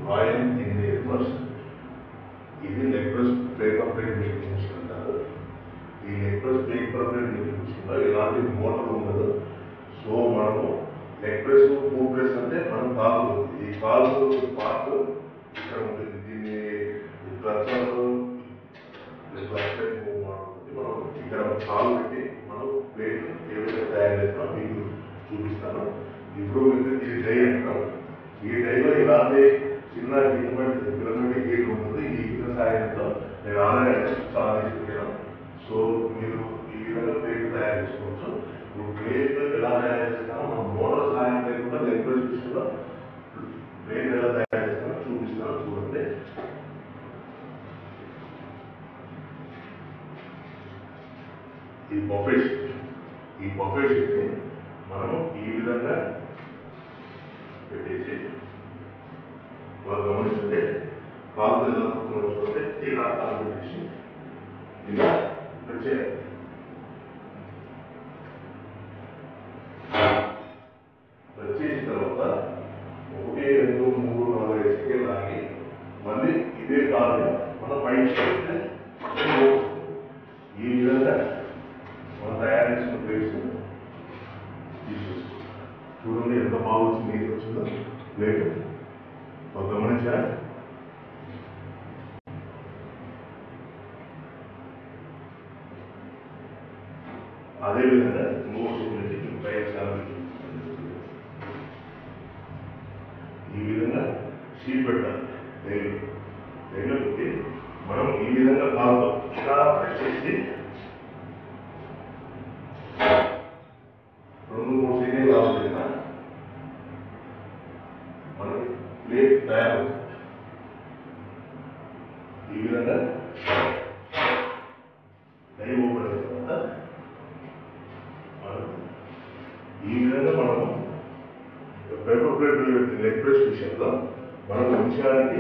royal Engineers ఇది necklace paper plate making machine అంటారు ఈ నెక్లెస్ పేపర్ ప్లేట్ మేకింగ్ మిషన్లో ఎలాంటి మోటార్ ఉండదు సో మనము నెక్లెస్ పూప్లెస్ అంటే మనం కాదు ఈ కాలు పార్ట్ ఇక్కడ ఉంటుంది దీన్ని క్లచర్ క్లచర్ మనం ఇక్కడ కాలు పెట్టి మనం ప్లేట్ ఏ విధంగా తయారు చేస్తామో మీకు చూపిస్తాను ఇప్పుడు మీకు ఇది డై అంటాం ఈ డైలో ఇలాంటి చిన్న గిన్నె పిరమిడ్ గీట్ ఉంటుంది ఈ గిన్నె సాయంతో నేను ఆల్రెడీ చాలా తీసుకున్నాను సో మీరు ఈ విధంగా ప్లేట్ తయారు చేసుకోవచ్చు ఇప్పుడు ప్లేట్ ఎలా తయారు చేస్తామో మనం మోటార్ సాయం లేకుండా లెక్వెస్ విషయంలో ప్లేట్ ఎలా తయారు చేస్తామో చూపిస్తాను చూడండి ఈ బొఫే ఈ బొఫే షీట్ని మనము ఈ విధంగా పెట్టేసి వాళ్ళు గమనిస్తుంటే కాలు ఎలా చూస్తే ఇలా కాలు పెట్టేసి ఇలా వచ్చేయాలి వచ్చేసిన తర్వాత ఒకటి రెండు మూడు నాలుగు ఐదు సెకండ్ ఆగి మళ్ళీ ఇదే కాలు మనం పైకి చేస్తే ఈ విధంగా మనం తయారు చేసిన ప్లేట్స్ తీసేసుకో చూడండి ఎంత బాగా వచ్చింది నీట్ వచ్చిందో ప్లేట్ ఒక గమనించా అదేవిధంగా ఇంకో నుంచి ఇంకా సార్లు ఈ విధంగా షీట్ పెట్టాలి రైలు రైలు పెట్టి మనం ఈ విధంగా కాదు ఇలా ప్రెస్ చేసి రెండు మూడు సెకండ్లు కావాలి మనకి ప్లేట్ తయారు ఈ విధంగా దైవ ఓపెన్ తర్వాత మనం ఈ విధంగా మనము పేపర్ ప్లేట్ లెగ్ ప్రెస్ విషయంలో మనం నిమిషానికి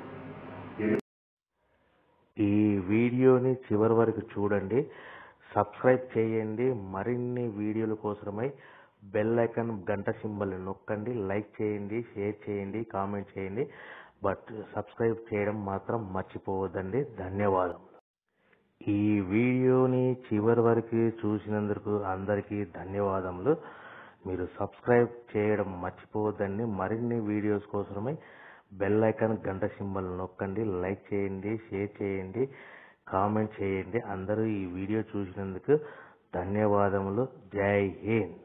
ఈ వీడియోని చివరి వరకు చూడండి సబ్స్క్రైబ్ చేయండి మరిన్ని వీడియోల కోసమై బెల్ ఐకాన్ గంట సింబల్ నొక్కండి లైక్ చేయండి షేర్ చేయండి కామెంట్ చేయండి బట్ సబ్స్క్రైబ్ చేయడం మాత్రం మర్చిపోవద్దండి ధన్యవాదములు ఈ వీడియోని చివరి వరకు చూసినందుకు అందరికీ ధన్యవాదములు మీరు సబ్స్క్రైబ్ చేయడం మర్చిపోవద్దండి మరిన్ని వీడియోస్ కోసమై బెల్ ఐకాన్ గంట సింబల్ నొక్కండి లైక్ చేయండి షేర్ చేయండి కామెంట్ చేయండి అందరూ ఈ వీడియో చూసినందుకు ధన్యవాదములు జై హింద్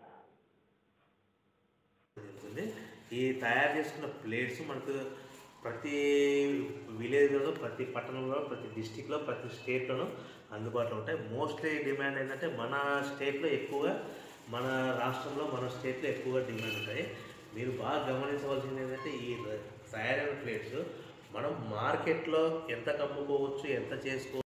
జరుగుతుంది ఈ తయారు చేసుకున్న ప్లేట్స్ మనకు ప్రతి విలేజ్లో ప్రతి పట్టణంలో ప్రతి డిస్టిక్లో ప్రతి స్టేట్లోనూ అందుబాటులో ఉంటాయి మోస్ట్లీ డిమాండ్ ఏంటంటే మన స్టేట్లో ఎక్కువగా మన రాష్ట్రంలో మన స్టేట్లో ఎక్కువగా డిమాండ్ ఉంటాయి మీరు బాగా గమనించవలసింది ఏంటంటే ఈ తయారైన ప్లేట్స్ మనం మార్కెట్లో ఎంత కమ్ముకోవచ్చు ఎంత చేసుకోవచ్చు